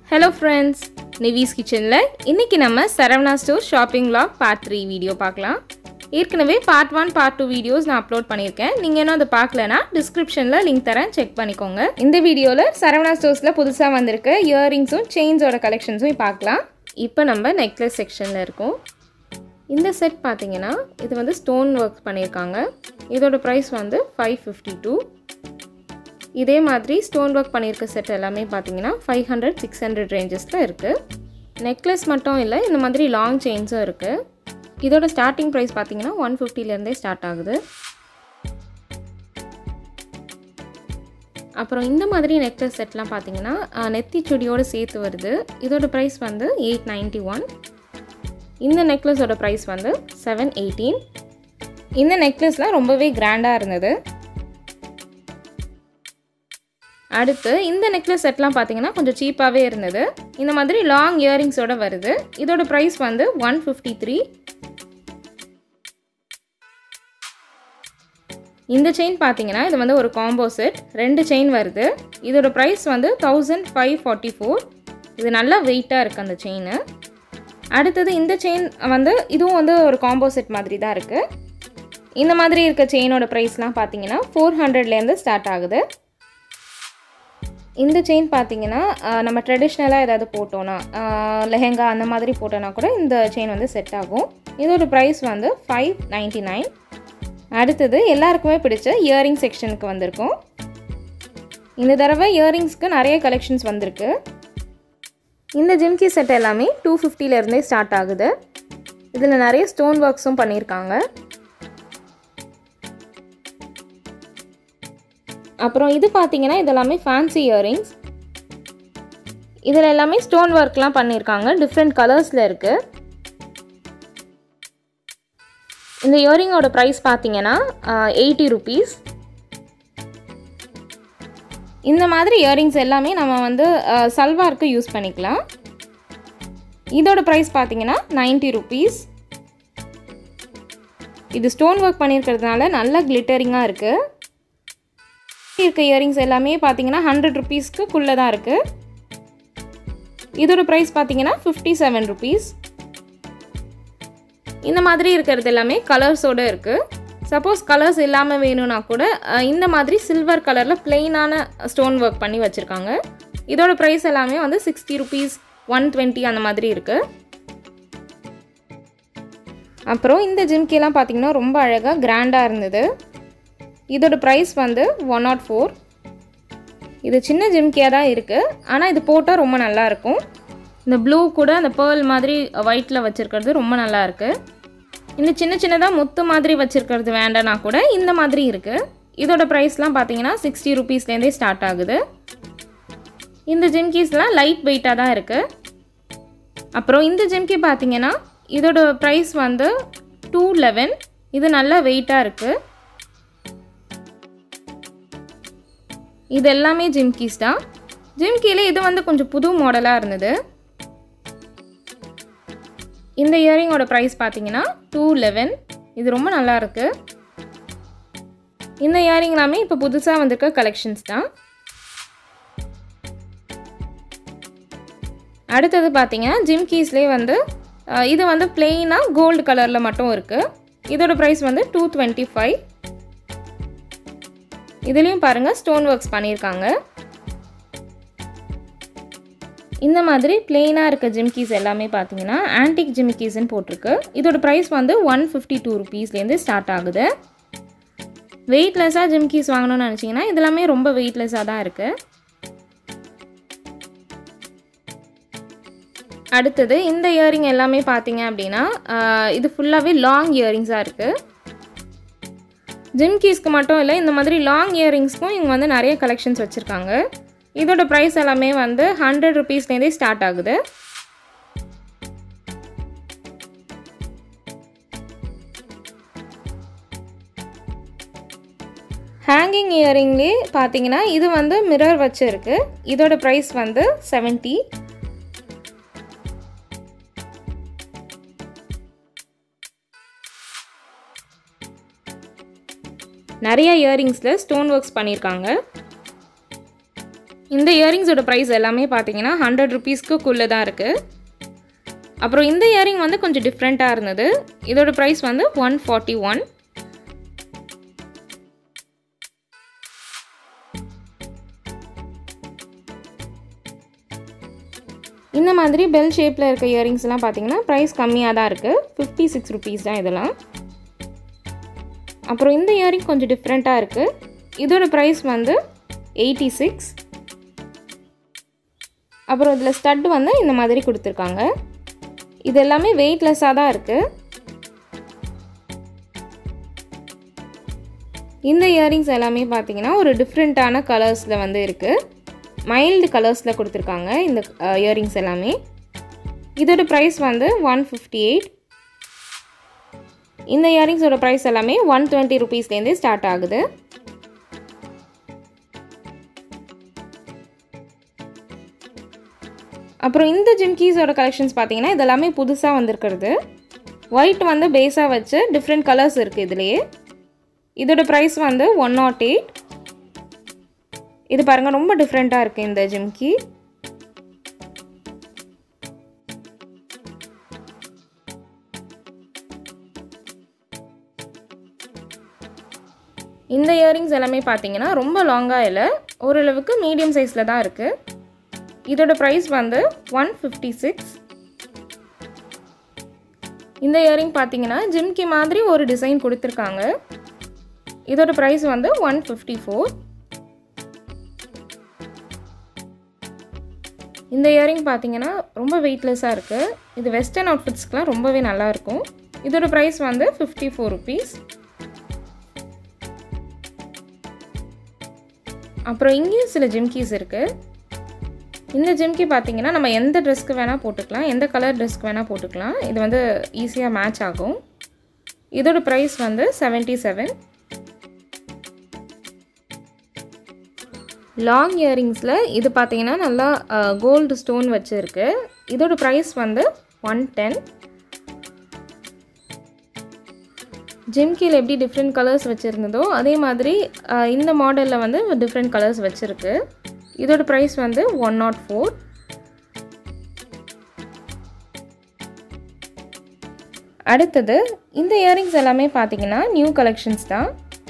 hello friends நிவிஸ் கிச்சனில் இன்றைக்கி நம்ம Saravana store shopping vlog part three video பார்க்கலாம் ஏற்கனவே part one part two videos நான் அப்லோட் பண்ணியிருக்கேன் நீங்கள் இன்னும் அதை பார்க்கலனா டிஸ்கிரிப்ஷனில் லிங்க் தரேன் செக் பண்ணிக்கோங்க இந்த வீடியோவில் சரவணா ஸ்டோர்ஸில் புதுசாக வந்திருக்க இயரிங்ஸும் செயின்ஸோட கலெக்ஷன்ஸும் பார்க்கலாம் இப்போ நம்ம நெக்லஸ் செக்ஷனில் இருக்கோம் இந்த செட் பார்த்தீங்கன்னா இது வந்து ஸ்டோன் ஒர்க் பண்ணியிருக்காங்க இதோட ப்ரைஸ் வந்து ஃபைவ் ஃபிஃப்டி டூ இதே மாதிரி ஸ்டோன் ஒர்க் பண்ணியிருக்க செட் எல்லாமே பார்த்தீங்கன்னா ஃபைவ் ஹண்ட்ரட் சிக்ஸ் ஹண்ட்ரட் ரேஞ்சஸில் இருக்குது நெக்லஸ் மட்டும் இல்லை இந்த மாதிரி லாங் செயின்ஸும் இருக்குது இதோட ஸ்டார்டிங் ப்ரைஸ் பார்த்தீங்கன்னா ஒன் ஃபிஃப்டிலேருந்தே ஸ்டார்ட் ஆகுது அப்புறம் இந்த மாதிரி நெக்லஸ் செட்லாம் பார்த்தீங்கன்னா அஹ், நெத்தி சுடியோடு சேர்த்து வருது இதோட ப்ரைஸ் வந்து எயிட் நைன்ட்டி ஒன் இந்த நெக்லஸோட ப்ரைஸ் வந்து செவன் எயிட்டீன் இந்த நெக்லஸ்லாம் ரொம்பவே கிராண்டாக இருந்தது அடுத்து இந்த நெக்லஸ் செட்லாம் பார்த்தீங்கன்னா கொஞ்சம் சீப்பாகவே இருந்தது இந்த மாதிரி லாங் இயரிங்ஸோட வருது இதோட ப்ரைஸ் வந்து ஒன் ஃபிஃப்டி த்ரீ இந்த செயின் பார்த்தீங்கன்னா இது வந்து ஒரு காம்போ செட் ரெண்டு செயின் வருது இதோட ப்ரைஸ் வந்து தௌசண்ட் ஃபைவ் ஃபார்ட்டி ஃபோர் இது நல்லா வெயிட்டாக இருக்குது அந்த செயின் அடுத்தது இந்த செயின் வந்து இதுவும் வந்து ஒரு காம்போ செட் மாதிரி தான் இருக்குது இந்த மாதிரி இருக்க செயினோட ப்ரைஸ்லாம் பார்த்தீங்கன்னா ஃபோர் ஹண்ட்ரட்லேருந்து ஸ்டார்ட் ஆகுது இந்த செயின் பார்த்தீங்கன்னா ஆஹ், நம்ம ட்ரெடிஷ்னலாக ஏதாவது போட்டோன்னா லெஹெங்கா அந்த மாதிரி போட்டோன்னா கூட இந்த செயின் வந்து செட் ஆகும் இதோட ப்ரைஸ் வந்து ஃபைவ் நைன்டி நைன் அடுத்தது எல்லாருக்குமே பிடிச்ச இயரிங் செக்ஷனுக்கு வந்திருக்கும் இந்த தடவை இயரிங்ஸ்க்கு நிறைய கலெக்ஷன்ஸ் வந்திருக்கு இந்த ஜிம்கி செட் எல்லாமே டூ ஃபிஃப்டிலேருந்தே ஸ்டார்ட் ஆகுது இதில் நிறைய ஸ்டோன் ஒர்க்ஸும் பண்ணியிருக்காங்க அப்புறம் இது பார்த்தீங்கன்னா இது எல்லாமே ஃபேன்சி இயரிங்ஸ் இதில் எல்லாமே ஸ்டோன் ஒர்க்லாம் பண்ணியிருக்காங்க டிஃப்ரெண்ட் கலர்ஸில் இருக்குது இந்த இயரிங்கோட ப்ரைஸ் பார்த்தீங்கன்னா எயிட்டி ருபீஸ் இந்த மாதிரி இயரிங்ஸ் எல்லாமே நம்ம வந்து அஹ், சல்வாருக்கு யூஸ் பண்ணிக்கலாம் இதோட ப்ரைஸ் பார்த்தீங்கன்னா நைன்ட்டி ருபீஸ் இது ஸ்டோன் ஒர்க் பண்ணியிருக்கிறதுனால நல்லா கிளிட்டரிங்காக இருக்குது இருக்க இயரிங்ஸ் எல்லாமே பார்த்தீங்கன்னா ஹண்ட்ரட் ருபீஸ்க்குள்ளே தான் இருக்குது இதோட ப்ரைஸ் பார்த்தீங்கன்னா ஃபிஃப்டி செவன் ருபீஸ் இந்த மாதிரி இருக்கிறது எல்லாமே கலர்ஸோடு இருக்குது சப்போஸ் கலர்ஸ் இல்லாமல் வேணும்னா கூட அஹ், இந்த மாதிரி சில்வர் கலரில் பிளெயினான ஸ்டோன் ஒர்க் பண்ணி வச்சுருக்காங்க இதோட ப்ரைஸ் எல்லாமே வந்து சிக்ஸ்டி ருபீஸ் ஒன் டுவெண்ட்டி அந்த மாதிரி இருக்குது அப்புறம் இந்த ஜிம்கிலாம் பார்த்தீங்கன்னா ரொம்ப அழகாக கிராண்டாக இருந்தது இதோட ப்ரைஸ் வந்து ஒன் நாட் ஃபோர் இது சின்ன ஜிம்கியாக தான் இருக்குது ஆனால் இது போட்டால் ரொம்ப நல்லா இருக்கும் இந்த ப்ளூ கூட அந்த பேர்ல் மாதிரி ஒயிட்டில் வச்சுருக்கிறது ரொம்ப நல்லா இருக்குது இந்த சின்ன சின்னதாக முத்து மாதிரி வச்சுருக்கிறது வேண்டானா கூட இந்த மாதிரி இருக்குது இதோட ப்ரைஸ்லாம் பார்த்தீங்கன்னா சிக்ஸ்டி ருபீஸ்லேருந்தே ஸ்டார்ட் ஆகுது இந்த ஜிம்கீஸ்லாம் லைட் வெயிட்டாக தான் இருக்குது அப்புறம் இந்த ஜிம்கி பார்த்தீங்கன்னா இதோட ப்ரைஸ் வந்து டூ லெவன் இது நல்லா வெயிட்டாக இருக்குது இது எல்லாமே ஜிம்கீஸ் தான் ஜிம்கியில் இது வந்து கொஞ்சம் புது மாடலாக இருந்தது இந்த இயரிங்கோட ப்ரைஸ் பார்த்தீங்கன்னா டூ லெவன் இது ரொம்ப நல்லா இருக்கு இந்த இயரிங் எல்லாமே இப்போ புதுசாக வந்திருக்க கலெக்ஷன்ஸ் தான் அடுத்தது பார்த்தீங்கன்னா ஜிம்கீஸ்லேயே வந்து அஹ், இது வந்து பிளெயினாக கோல்டு கலரில் மட்டும் இருக்குது இதோட ப்ரைஸ் வந்து டூ டுவெண்ட்டி ஃபைவ் இதுலேயும் பாருங்கள் ஸ்டோன் ஒர்க்ஸ் பண்ணியிருக்காங்க இந்த மாதிரி பிளெயினாக இருக்க ஜிம்கீஸ் எல்லாமே பார்த்தீங்கன்னா ஆன்டிக் ஜிம்கீஸ்ன்னு போட்டிருக்கு இதோட ப்ரைஸ் வந்து ஒன் ஃபிஃப்டி டூ ருபீஸ்லேருந்து ஸ்டார்ட் ஆகுது வெயிட்லெஸ்ஸாக ஜிம்கீஸ் வாங்கணும்னு நினச்சிங்கன்னா இதெல்லாமே ரொம்ப வெயிட்லெஸ்ஸாக தான் இருக்குது அடுத்தது இந்த இயரிங் எல்லாமே பார்த்தீங்க அப்படின்னா ஆஹ், இது ஃபுல்லாகவே லாங் இயரிங்ஸாக இருக்குது ஜிம்கீஸ்க்கு மட்டும் இல்லை இந்த மாதிரி லாங் இயரிங்ஸ்க்கும் இவங்க வந்து நிறைய கலெக்ஷன்ஸ் வச்சுருக்காங்க இதோட ப்ரைஸ் எல்லாமே வந்து ஹண்ட்ரட் ருபீஸ்லேருந்தே ஸ்டார்ட் ஆகுது ஹேங்கிங் இயரிங்லேயே பார்த்தீங்கன்னா இது வந்து மிரர் வச்சுருக்கு இதோட ப்ரைஸ் வந்து செவன்ட்டி நிறைய இயரிங்ஸில் ஸ்டோன் ஒர்க்ஸ் பண்ணியிருக்காங்க இந்த இயரிங்ஸோட ப்ரைஸ் எல்லாமே பார்த்தீங்கன்னா ஹண்ட்ரட் ருபீஸ்க்குள்ளே தான் இருக்குது அப்புறம் இந்த இயரிங் வந்து கொஞ்சம் டிஃப்ரெண்ட்டாக இருந்தது இதோட ப்ரைஸ் வந்து ஒன் ஃபார்ட்டி ஒன் இந்த மாதிரி பெல் ஷேப்பில் இருக்க இயரிங்ஸ்லாம் பார்த்தீங்கன்னா ப்ரைஸ் கம்மியாக தான் இருக்குது ஃபிஃப்டி சிக்ஸ் ருபீஸ் தான் இதெல்லாம் அப்புறம் இந்த இயரிங் கொஞ்சம் டிஃப்ரெண்ட்டாக இருக்குது இதோட ப்ரைஸ் வந்து எயிட்டி சிக்ஸ் அப்புறம் இதில் ஸ்டட் வந்து இந்த மாதிரி கொடுத்துருக்காங்க இது எல்லாமே வெயிட்லெஸ்ஸாக தான் இருக்குது இந்த இயரிங்ஸ் எல்லாமே பார்த்தீங்கன்னா ஒரு டிஃப்ரெண்ட்டான கலர்ஸில் வந்து இருக்குது மைல்டு கலர்ஸில் கொடுத்துருக்காங்க இந்த இயரிங்ஸ் எல்லாமே இதோட ப்ரைஸ் வந்து ஒன் ஃபிஃப்டி எயிட் இந்த இயரிங்ஸோட ப்ரைஸ் எல்லாமே ஒன் டுவெண்ட்டி ருபீஸ்லேருந்தே ஸ்டார்ட் ஆகுது அப்புறம் இந்த ஜிம்கீஸோட கலெக்ஷன்ஸ் பார்த்தீங்கன்னா இதெல்லாமே புதுசாக வந்திருக்கிறது ஒயிட் வந்து பேஸாக வச்சு டிஃப்ரெண்ட் கலர்ஸ் இருக்குது இதுலேயே இதோட ப்ரைஸ் வந்து ஒன் நாட் எயிட் இது பாருங்கள் ரொம்ப டிஃப்ரெண்ட்டாக இருக்குது இந்த ஜிம்கி இந்த இயரிங்ஸ் எல்லாமே பார்த்தீங்கன்னா ரொம்ப லாங்காக இல்லை ஓரளவுக்கு மீடியம் சைஸில் தான் இருக்குது இதோட ப்ரைஸ் வந்து ஒன் ஃபிஃப்டி சிக்ஸ் இந்த இயரிங் பார்த்தீங்கன்னா ஜிம்கி மாதிரி ஒரு டிசைன் கொடுத்துருக்காங்க இதோட ப்ரைஸ் வந்து ஒன் ஃபிஃப்டி ஃபோர் இந்த இயரிங் பார்த்தீங்கன்னா ரொம்ப வெயிட்லெஸ்ஸாக இருக்குது இது வெஸ்டர்ன் அவுட்ஃபிட்ஸ்க்குலாம் ரொம்பவே நல்லாயிருக்கும் இதோட ப்ரைஸ் வந்து ஃபிஃப்டி ஃபோர் ருபீஸ் அப்புறம் இங்கேயும் சில ஜிம்கீஸ் இருக்குது இந்த ஜிம்கி பார்த்தீங்கன்னா நம்ம எந்த ட்ரெஸ்க்கு வேணால் போட்டுக்கலாம் எந்த கலர் ட்ரெஸ்க்கு வேணால் போட்டுக்கலாம் இது வந்து ஈஸியாக மேட்ச் ஆகும் இதோட ப்ரைஸ் வந்து செவன்ட்டி செவன் லாங் இயரிங்ஸில் இது பார்த்தீங்கன்னா நல்லா கோல்டு ஸ்டோன் வச்சுருக்கு இதோட ப்ரைஸ் வந்து ஒன் டென் ஜிம்கியில் எப்படி டிஃப்ரெண்ட் கலர்ஸ் வச்சுருந்ததோ அதே மாதிரி இந்த மாடலில் வந்து டிஃப்ரெண்ட் கலர்ஸ் வச்சுருக்கு இதோட ப்ரைஸ் வந்து ஒன் நாட் ஃபோர் அடுத்தது இந்த இயரிங்ஸ் எல்லாமே பார்த்தீங்கன்னா நியூ கலெக்ஷன்ஸ் தான்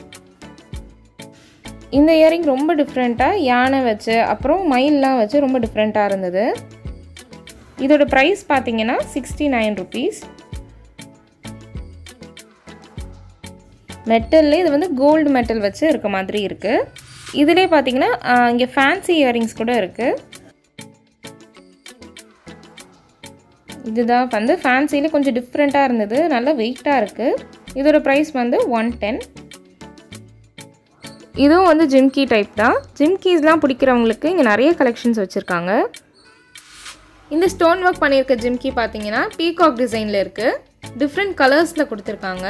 இந்த இயரிங் ரொம்ப டிஃப்ரெண்ட்டாக யானை வச்சு அப்புறம் மயில்லாம் வச்சு ரொம்ப டிஃப்ரெண்ட்டாக இருந்தது இதோட ப்ரைஸ் பார்த்தீங்கன்னா சிக்ஸ்டி நைன் ருபீஸ் மெட்டலில் இது வந்து கோல்டு மெட்டல் வச்சு இருக்க மாதிரி இருக்குது இதிலே பார்த்தீங்கன்னா இங்கே ஃபேன்சி இயரிங்ஸ் கூட இருக்குது இதுதான் வந்து ஃபேன்சியில் கொஞ்சம் டிஃப்ரெண்ட்டாக இருந்தது நல்லா வெயிட்டாக இருக்குது இதோட ப்ரைஸ் வந்து ஒன் டென் இதுவும் வந்து ஜிம்கி டைப் தான் ஜிம்கீஸ்லாம் பிடிக்கிறவங்களுக்கு இங்கே நிறைய கலெக்ஷன்ஸ் வச்சுருக்காங்க இந்த ஸ்டோன் ஒர்க் பண்ணியிருக்க ஜிம்கி பார்த்தீங்கன்னா பீகாக் டிசைனில் இருக்குது டிஃப்ரெண்ட் கலர்ஸில் கொடுத்துருக்காங்க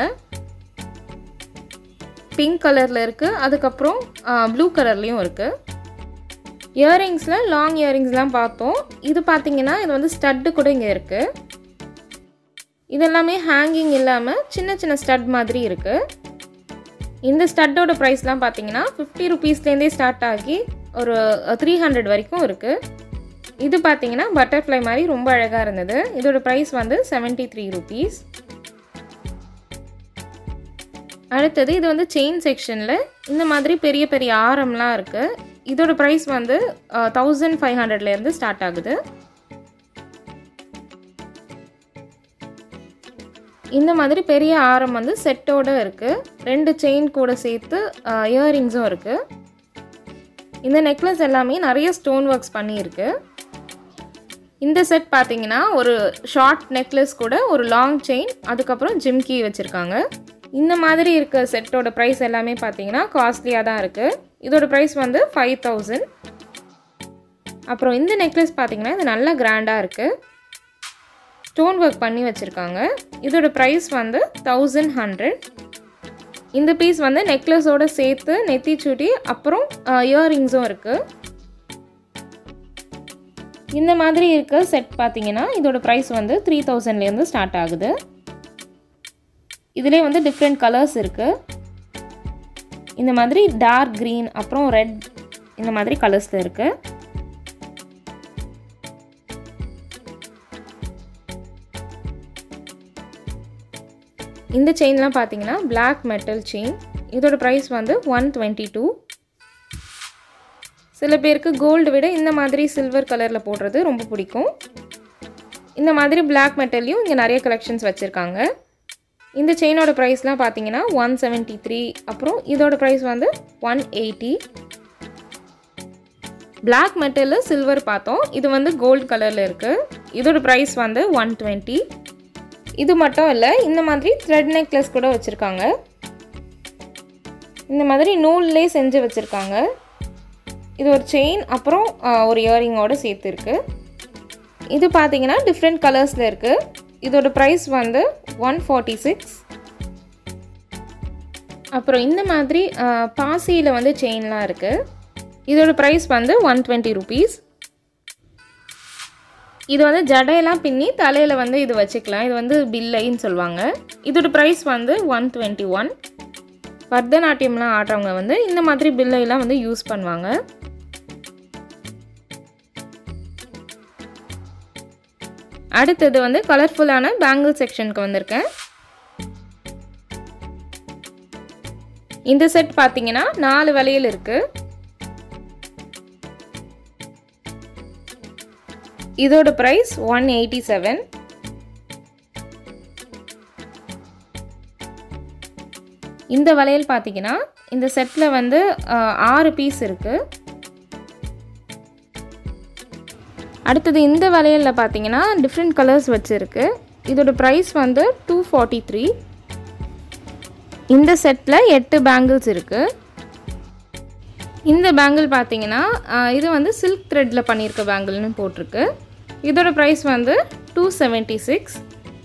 பிங்க் கலரில் இருக்குது அதுக்கப்புறம் ப்ளூ கலர்லேயும் இருக்குது இயரிங்ஸில் லாங் இயரிங்ஸ்லாம் பார்த்தோம் இது பார்த்தீங்கன்னா இது வந்து ஸ்டட்டு கூட இங்கே இருக்குது இதெல்லாமே ஹேங்கிங் இல்லாமல் சின்ன சின்ன ஸ்டட் மாதிரி இருக்குது இந்த ஸ்டட்டோட ப்ரைஸ்லாம் பார்த்தீங்கன்னா ஃபிஃப்டி ருபீஸ்லேருந்தே ஸ்டார்ட் ஆகி ஒரு த்ரீ ஹண்ட்ரட் வரைக்கும் இருக்குது இது பார்த்தீங்கன்னா பட்டர்ஃப்ளை மாதிரி ரொம்ப அழகாக இருந்தது இதோட ப்ரைஸ் வந்து செவன்ட்டி த்ரீ ருபீஸ் அடுத்தது இது வந்து செயின் செக்ஷனில் இந்த மாதிரி பெரிய பெரிய ஆரம்லாம் இருக்குது இதோட ப்ரைஸ் வந்து தௌசண்ட் ஃபைவ் ஹண்ட்ரட்லேருந்து ஸ்டார்ட் ஆகுது இந்த மாதிரி பெரிய ஆரம் வந்து செட்டோடு இருக்குது ரெண்டு செயின் கூட சேர்த்து இயரிங்ஸும் இருக்குது இந்த நெக்லஸ் எல்லாமே நிறைய ஸ்டோன் ஒர்க்ஸ் பண்ணியிருக்கு இந்த செட் பார்த்தீங்கன்னா ஒரு ஷார்ட் நெக்லஸ் கூட ஒரு லாங் செயின் அதுக்கப்புறம் ஜிம்கி வச்சுருக்காங்க இந்த மாதிரி இருக்க செட்டோட ப்ரைஸ் எல்லாமே பார்த்தீங்கன்னா காஸ்ட்லியாக தான் இருக்குது இதோட ப்ரைஸ் வந்து ஃபைவ் தௌசண்ட் அப்புறம் இந்த நெக்லஸ் பார்த்தீங்கன்னா இது நல்லா கிராண்டாக இருக்குது ஸ்டோன் ஒர்க் பண்ணி வச்சுருக்காங்க இதோட ப்ரைஸ் வந்து தௌசண்ட் ஹண்ட்ரட் இந்த பீஸ் வந்து நெக்லஸோடு சேர்த்து நெத்தி சுட்டி அப்புறம் இயர்ரிங்ஸும் இருக்குது இந்த மாதிரி இருக்க செட் பார்த்தீங்கன்னா இதோட ப்ரைஸ் வந்து த்ரீ தௌசண்ட்லேருந்து ஸ்டார்ட் ஆகுது இதிலே வந்து டிஃப்ரெண்ட் கலர்ஸ் இருக்குது இந்த மாதிரி டார்க் க்ரீன் அப்புறம் ரெட் இந்த மாதிரி கலர்ஸில் இருக்குது இந்த செயின்லாம் பார்த்தீங்கன்னா Black மெட்டல் செயின் இதோட ப்ரைஸ் வந்து ஒன் டுவெண்ட்டி டூ சில பேருக்கு கோல்டு விட இந்த மாதிரி சில்வர் கலரில் போடுறது ரொம்ப பிடிக்கும் இந்த மாதிரி Black மெட்டல்லையும் இங்கே நிறைய கலெக்ஷன்ஸ் வச்சுருக்காங்க இந்த செயினோட ப்ரைஸ்லாம் பார்த்தீங்கன்னா ஒன் செவன்ட்டி த்ரீ அப்புறம் இதோட ப்ரைஸ் வந்து ஒன் எயிட்டி Black மெட்டலில் சில்வர் பார்த்தோம் இது வந்து கோல்டு கலரில் இருக்குது இதோட ப்ரைஸ் வந்து ஒன் டுவெண்ட்டி இது மட்டும் இல்லை இந்த மாதிரி த்ரெட் நெக்லஸ் கூட வச்சுருக்காங்க இந்த மாதிரி நூல்லே செஞ்சு வச்சுருக்காங்க இது ஒரு செயின் அப்புறம் ஆ, ஒரு இயரிங்கோடு சேர்த்து இருக்கு இது பார்த்தீங்கன்னா டிஃப்ரெண்ட் கலர்ஸில் இருக்குது இதோட ப்ரைஸ் வந்து ஒன் ஃபார்ட்டி சிக்ஸ் அப்புறம் இந்த மாதிரி பாசியில் வந்து செயின்லாம் இருக்குது இதோட ப்ரைஸ் வந்து ஒன் டுவெண்ட்டி ருபீஸ் இது வந்து ஜடையெல்லாம் பின்னி தலையில் வந்து இது வச்சுக்கலாம் இது வந்து பில்லைன்னு சொல்லுவாங்க இதோட ப்ரைஸ் வந்து ஒன் டுவெண்ட்டி ஒன் பரதநாட்டியம்லாம் ஆடுறவங்க வந்து இந்த மாதிரி பில்லையெல்லாம் வந்து யூஸ் பண்ணுவாங்க அடுத்தது வந்து கலர்ஃபுல்லான பேங்கிள் செக்ஷனுக்கு வந்திருக்கேன் இந்த செட் பார்த்தீங்கன்னா நாலு வளையல் இருக்கு இதோட ப்ரைஸ் ஒன் எயிட்டி செவன் இந்த வளையல் பார்த்தீங்கன்னா இந்த செட்டில் வந்து அஹ், ஆறு பீஸ் இருக்குது அடுத்தது இந்த வளையலில் பார்த்தீங்கன்னா டிஃப்ரெண்ட் கலர்ஸ் வச்சுருக்கு இதோட ப்ரைஸ் வந்து டூ ஃபார்ட்டி த்ரீ இந்த செட்டில் எட்டு பேங்கிள்ஸ் இருக்குது இந்த பேங்கிள் பார்த்தீங்கன்னா ஆஹ், இது வந்து சில்க் த்ரெட்டில் பண்ணியிருக்க பேங்கிள்னு போட்டிருக்கு இதோட ப்ரைஸ் வந்து டூ செவன்ட்டி சிக்ஸ்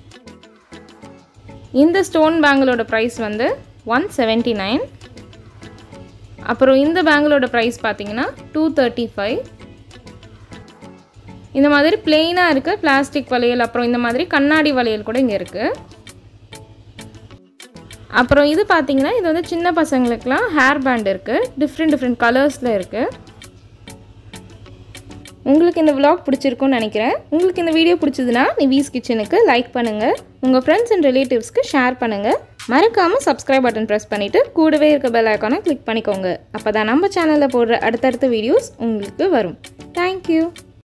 இந்த ஸ்டோன் பேங்கிளோட ப்ரைஸ் வந்து ஒன் செவன்ட்டி நைன் அப்புறம் இந்த பேங்கிளோட ப்ரைஸ் பார்த்தீங்கன்னா டூ தேர்ட்டி ஃபைவ் இந்த மாதிரி பிளெயினாக இருக்க பிளாஸ்டிக் வளையல் அப்புறம் இந்த மாதிரி கண்ணாடி வளையல் கூட இங்கே இருக்குது அப்புறம் இது பார்த்தீங்கன்னா இது வந்து சின்ன பசங்களுக்குலாம் ஹேர் பேண்ட் இருக்குது டிஃப்ரெண்ட் டிஃப்ரெண்ட் கலர்ஸில் இருக்குது உங்களுக்கு இந்த vlog பிடிச்சிருக்கும்னு நினைக்கிறேன் உங்களுக்கு இந்த வீடியோ பிடிச்சதுன்னா நிவீஸ் கிச்சனுக்கு லைக் பண்ணுங்கள் உங்கள் ஃப்ரெண்ட்ஸ் அண்ட் ரிலேட்டிவ்ஸ்க்கு ஷேர் பண்ணுங்கள் மறக்காமல் சப்ஸ்கிரைப் பட்டன் ப்ரெஸ் பண்ணிவிட்டு கூடவே இருக்க பெல் ஐக்கானை கிளிக் பண்ணிக்கோங்க அப்போ தான் நம்ம சேனலில் போடுற அடுத்தடுத்த வீடியோஸ் உங்களுக்கு வரும் தேங்க்யூ